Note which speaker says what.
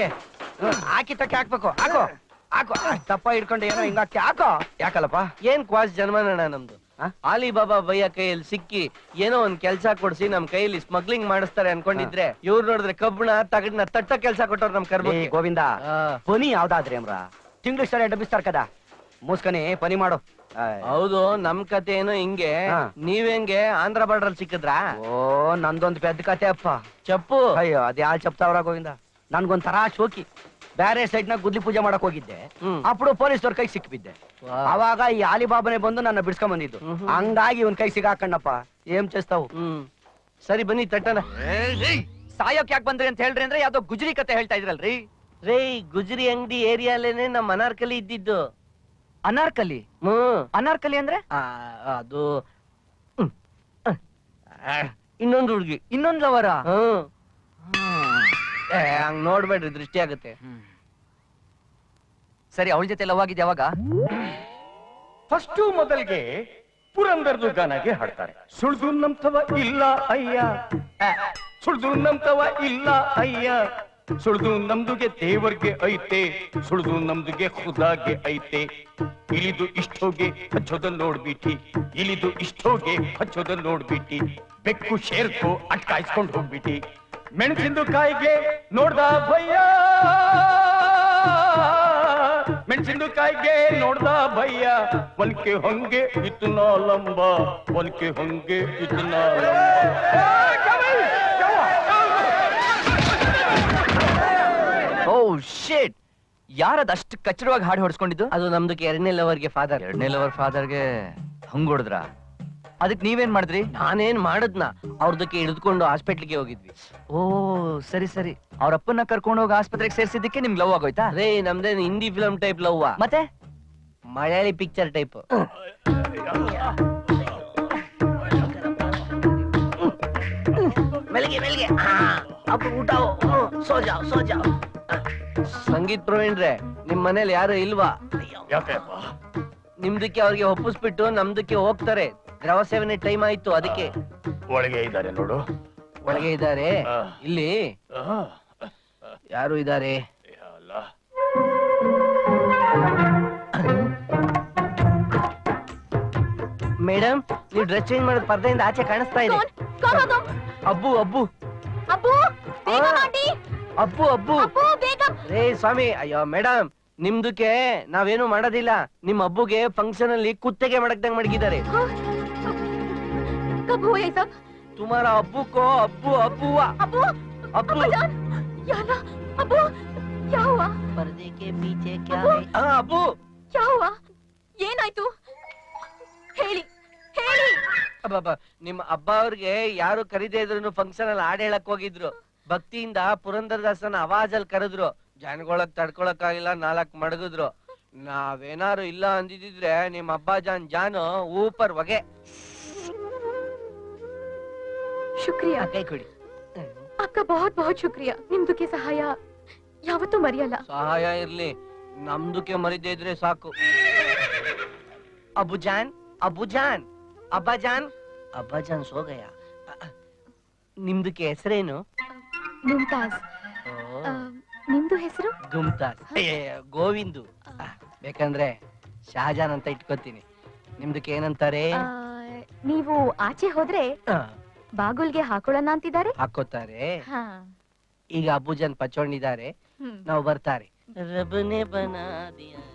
Speaker 1: ಹಾಕಿ ಹ್ಮ್, ಹಾಕಿ ತಕ್ಕೆ ಹಾಕ್ಬೇಕು ಹಾಕೋ ಹಾಕೋ ತಪ್ಪ ಹಿಡ್ಕೊಂಡು ಏನೋ ಹಿಂಗ ಹಾಕಿ ಹಾಕೋ ಯಾಕಲ್ಲಪ್ಪ
Speaker 2: ಏನ್ ಕ್ವಾಸ್ ಜನ್ಮನಣ್ಣ ನಮ್ದು
Speaker 1: ಆ?
Speaker 2: ಆಲಿಬಾಬಾ ಭಯ್ಯ ಕೈಯಲ್ಲಿ ಸಿಕ್ಕಿ ಏನೋ ಒಂದ್ ಕೆಲ್ಸ ಕೊಡ್ಸಿ ನಮ್ ಕೈಯಲ್ಲಿ ಸ್ಮಗ್ಲಿಂಗ್ ಮಾಡಿಸ್ತಾರೆ ಅನ್ಕೊಂಡಿದ್ರೆ ಇವ್ರು ನೋಡಿದ್ರೆ ಕಬ್ಬಣ ತಗಡ್ನ ತಟ್ಟ ಕೆಲ್ಸ ಕೊಟ್ಟವ್ರು ನಮ್
Speaker 1: ಏ,
Speaker 2: ಕರ್ಮ
Speaker 1: ಗೋವಿಂದ ಪನಿ ಯಾವ್ದಾದ್ರಿ ಅಮ್ರ ತಿಂಗ್ಳು ಸರಿ ಡಬ್ಬಿಸ್ತಾರ ಕದ ಮೂಸ್ಕನಿ ಪನಿ ಮಾಡು ಆಯ್.
Speaker 2: ಹೌದು ನಮ್ ಕತೆ ಏನೋ ಹಿಂಗೆ
Speaker 1: ಹಾ.
Speaker 2: ನೀವೆಂಗೆ ಆಂಧ್ರ ಬಾರ್ಡರ್ ಸಿಕ್ಕಿದ್ರಾ
Speaker 1: ಓ ನಂದೊಂದ್ ಪೆದ್ದ ಕತೆ ಅಪ್ಪ
Speaker 2: ಚಪ್ಪು
Speaker 1: ಅಯ್ಯೋ ಅದ್ ಯಾಳ್ ಚಪ್ತಾವ್ರ ಗೋವಿಂದ ನನ್ಗೊಂದ್ ತರ ಶೋಕಿ ಬೇರೆ ಸೈಡ್ ನಾಗ ಗುದ್ಲಿ ಪೂಜೆ ಮಾಡಕ್ ಹೋಗಿದ್ದೆ
Speaker 2: ಹ್ಮ್.
Speaker 1: ಅప్పుడు ಪೊಲೀಸ್ನವ್ರ ಕೈ ಸಿಕ್ಬಿದ್ದೆ
Speaker 2: ವಾ.
Speaker 1: ಅವಾಗ ಈ ಆಲಿಬಾಬನೆ ಬಂದು ನನ್ನ ಬಿಡ್ಸ್ಕೊಂಡ್ ಬಂದಿದ್ದು
Speaker 2: ಹ್ಮ್ ಹ್ಮ್.
Speaker 1: ಹಂಗಾಗಿ ಇವನ್ ಕೈ ಸಿಗಾಕಣ್ಣಪ್ಪ ಏನ್ చేస్తావు
Speaker 2: ಹ್ಮ್ ಸರಿ ಬನ್ನಿ ತಟ್ಟನ
Speaker 1: ಸಾಯೋಕ್ ಯಾಕೆ ಬಂದ್ರಿ ಅಂತ ಹೇಳ್ರಿ ಅಂದ್ರೆ ಯಾವ್ದೋ ಗುಜರಿ ಕತೆ ಹೇಳ್ತಾ ಇದ್ರಲ್ರಿ
Speaker 2: ರೇ ಗುಜರಿ ಅಂಗಡಿ ಏರಿಯಾಲೇನೆ ನಮ್ ಅನಾರ್ಕಲಿ ಇದ್ದಿದ್ದು
Speaker 1: ಅನಾರ್ಕಲಿ
Speaker 2: ಹ್ಮ್
Speaker 1: ಅನಾರ್ಕಲಿ ಅಂದ್ರೆ
Speaker 2: ಆ, ಅದು ಹ್ಮ್. ಆ, ಇನ್ನೊಂದು ಹುಡ್ಗಿ
Speaker 1: ಇನ್ನೊಂದ್ ಲವರ
Speaker 2: ಹ್ಮ್ ಏ, ಹಂಗ್ ನೋಡ್ಬೇಡ್ರಿ ದೃಷ್ಟಿ ಆಗುತ್ತೆ
Speaker 1: ಸರಿ ಅವಳ ಜೊತೆ ಲವ್ ಆಗಿದ್ ಯಾವಾಗ
Speaker 3: ಫಸ್ಟು ಮೊದಲಿಗೆ ಪುರಂದರ್ದು ಗಾನಗೆ ಹಾಡ್ತಾರೆ ಸುಳ್ದು ನಮ್ತವ ಇಲ್ಲ ಅಯ್ಯ ಆ, ಸುಳ್ದು ನಮ್ತವ ಇಲ್ಲ ಅಯ್ಯ ಸುಳ್ದು ನಮ್ದುಗೆ ದೇವರ್ಗೆ ಐತೆ ಸುಳ್ದು ನಮ್ದುಗೆ ಖುದಾಗೆ ಐತೆ ಇಳಿದು ಇಷ್ಟೋಗೆ ಹಚ್ಚೋದ ನೋಡ್ಬಿಟ್ಟಿ ಇಳಿದು ಇಷ್ಟೋಗೆ ಹಚ್ಚೋದ ನೋಡ್ಬಿಟ್ಟಿ ಬೆಕ್ಕು ಶೇರ್ಕು ಅಟ್ಕಾಯಿಸ್ಕೊಂಡು ಹೋಗ್ಬಿಟ್ಟಿ ಮೆಣಸಿಂದು ಕಾಯಿಗೆ ನೋಡ್ದ ಭಯ್ಯ ಮೆಣಸಿಂದು ಕಾಯಿಗೆ ನೋಡ್ದ ಭಯ್ಯ ಒನ್ಕೆ ಹೊಂಗೆ ಇತ್ತು ನಾಲಂಬ ಒನ್ಕೆ ಹೊಂಗೆ ಇತ್ತು
Speaker 1: ಓ ಶೇಟ್ ಯಾರದ್ ಅಷ್ಟು ಕಚ್ಚಡವಾಗಿ ಹಾಡು ಹೊಡ್ಸ್ಕೊಂಡಿದ್ದು
Speaker 2: ಅದು ನಮ್ದಕ್ಕೆ ಎರಡನೇ ಲವರ್ಗೆ ಫಾದರ್
Speaker 1: ಎರಡನೇ ಲವರ್ ಫಾದರ್ಗೆ ಹಂಗ್ ಹೊಡೆದ್ರ ಅದಕ್ ನೀವೇನ್ ಮಾಡಿದ್ರಿ
Speaker 2: ನಾನೇನ್ ಮಾಡದ್ನ ಅವ್ರದಕ್ಕೆ ಹಿಡಿದುಕೊಂಡು ಹಾಸ್ಪಿಟ್ಲಿಗೆ ಹೋಗಿದ್ವಿ
Speaker 1: ಓ ಸರಿ ಸರಿ ಅವ್ರ ಅಪ್ಪನ್ನ ಕರ್ಕೊಂಡು ಹೋಗಿ ಆಸ್ಪತ್ರೆಗೆ ಸೇರ್ಸಿದ್ದಕ್ಕೆ ನಿಮ್ಗೆ ಲವ್ ಆಗೋಯ್ತಾ
Speaker 2: ರೇ ನಮ್ದೇನ್ ಹಿಂದಿ ಫಿಲಂ ಟೈಪ್ ಲವ್ವ
Speaker 1: ಮತ್ತೆ
Speaker 2: ಮಲಯಾಳಿ ಪಿಕ್ಚರ್ ಟೈಪ್ ಮೆಲ್ಗೆ ಮೆಲ್ಗೆ ಅಪ್ಪ ಊಟ ಸೋ ಜಾವ್ ಸೋ ಜಾವ್ ಸಂಗೀತ್ ಪ್ರವೀಣ್ರೆ ನಿಮ್ ಮನೇಲಿ ಯಾರು ಇಲ್ವಾ
Speaker 3: ಯಾಕಪ್ಪ
Speaker 2: ನಿಮ್ದಕ್ಕೆ ಅವ್ರಿಗೆ ಒಪ್ಪಿಸ್ಬಿಟ್ಟು ನಮ್ದಕ್ಕೆ ಹೋಗ್ತಾರೆ ದ್ರವ ಸೇವನೆ ಟೈಮ್ ಆಯ್ತು ಅದಕ್ಕೆ
Speaker 3: ಒಳಗೆ ಇದ್ದಾರೆ ನೋಡು
Speaker 2: ಒಳಗೆ ಇದ್ದಾರೆ
Speaker 3: ಆ.
Speaker 2: ಇಲ್ಲಿ
Speaker 3: ಆ,
Speaker 2: ಯಾರು ಇದ್ದಾರೆ
Speaker 3: ಅಲ್ಲ
Speaker 2: ಮೇಡಮ್ ನೀವು ಡ್ರೆಸ್ ಚೇಂಜ್ ಮಾಡೋದು ಪರ್ದೆಯಿಂದ ಆಚೆ ಕಾಣಿಸ್ತಾ ಇದೆ
Speaker 4: कौन हो तुम
Speaker 2: ಅಬ್ಬು ಅಬ್ಬು
Speaker 4: अबू बेगम आंटी
Speaker 2: ಅಬ್ಬು ಅಬ್ಬು
Speaker 4: अबू बेगम
Speaker 2: ರೇ ಸ್ವಾಮಿ ಅಯ್ಯೋ ಮೇಡಮ್ ನಿಮ್ದಕ್ಕೆ ನಾವೇನು ಮಾಡೋದಿಲ್ಲ ನಿಮ್ ಹಬ್ಬುಗೆ ಫಂಕ್ಷನ್ ಅಲ್ಲಿ ಕುತ್ತೆಗೆ ಮಡಗ್ದಂಗ್ ಮಡಗಿದ್ದಾರೆ
Speaker 4: हाँ? कब हुआ ये सब
Speaker 2: ತುಮಾರ ಹಬ್ಬಕ್ಕೋ ಅಬ್ಬು ಅಬ್ಬುವ
Speaker 4: अबू
Speaker 2: ಅಬ್ಬು
Speaker 4: अबू जान या अल्लाह अबू क्या हुआ
Speaker 2: ಪರ್ದೆ ಕೆ ಪೀಚೆ ಕ್ಯಾ
Speaker 4: ಅಬ್ಬು.
Speaker 2: ಹೈ? ಆ, ಅಬ್ಬು
Speaker 4: क्या हुआ ಏನಾಯ್ತು ಹೇಳಿ ಹೇಳಿ
Speaker 2: ಅಬ್ಬಬ್ಬ, ನಿಮ್ಮ ಹಬ್ಬ ಅವ್ರಿಗೆ ಯಾರು ಕರೀದೇ ಇದ್ರು ಫಂಕ್ಷನ್ ಅಲ್ಲಿ ಹಾಡ್ ಹೇಳಕ್ ಹೋಗಿದ್ರು ಭಕ್ತಿಯಿಂದ ಪುರಂದರದಾಸನ ಅವಾಜಲ್ಲಿ ಕರೆದ್ರು ಜನಗೊಳಕ್ ತಡ್ಕೊಳಕ್ ಆಗಿಲ್ಲ ನಾಲ್ಕ್ ಮಡಗಿದ್ರು ನಾವೇನಾರು ಇಲ್ಲ ಅಂದಿದ್ರೆ ನಿಮ್ ಅಬ್ಬಾ ಜಾನ್ ಜಾನು ಊಪರ್ ಹೊಗೆ
Speaker 4: ಶುಕ್ರಿಯಾ
Speaker 2: ಕೈ ಕೊಡಿ
Speaker 4: आपका बहुत बहुत शुक्रिया ನಿಮ್ದುಕ್ಕೆ ಸಹಾಯ ಯಾವತ್ತೂ ಮರೆಯಲ್ಲ
Speaker 2: ಸಹಾಯ ಇರ್ಲಿ ನಮ್ದಕ್ಕೆ ಮರಿದೇ ಇದ್ರೆ ಸಾಕು ಅಬು ಜಾನ್ ಅಬು ಜಾನ್ ಅಬ್ಬಾ ಜಾನ್ ಅಬ್ಬಾ ಜಾನ್ ಸೋಗಯ ನಿಮ್ದಕ್ಕೆ ಹೆಸರೇನು
Speaker 4: ಮುಮ್ತಾಜ್ ಆ, ನಿಮ್ದು ಹೆಸರು
Speaker 2: ಗುಮ್ತಾಜ್ ಏ, ಗೋವಿಂದು ಆ, ಬೇಕಂದ್ರೆ ಶಹಜಾನ್ ಅಂತ ಇಟ್ಕೋತೀನಿ ನಿಮ್ದಕ್ಕೆ ಏನಂತಾರೆ
Speaker 4: ಆ, ನೀವು ಆಚೆ ಹೋದ್ರೆ
Speaker 2: ಆ,
Speaker 4: ಬಾಗುಲ್ಗೆ ಹಾಕೊಳ್ಳೋಣ ಅಂತಿದ್ದಾರೆ
Speaker 2: ಹಾಕೋತಾರೆ
Speaker 4: ಹಾ
Speaker 2: ಈಗ ಅಬುಜಾನ್ ಪಚ್ಚೊಂಡಿದ್ದಾರೆ
Speaker 4: ಹ್ಮ್
Speaker 2: ನಾವು ಬರ್ತಾರೆ ರಬನೆ ಬನಾ ದಿಯಾ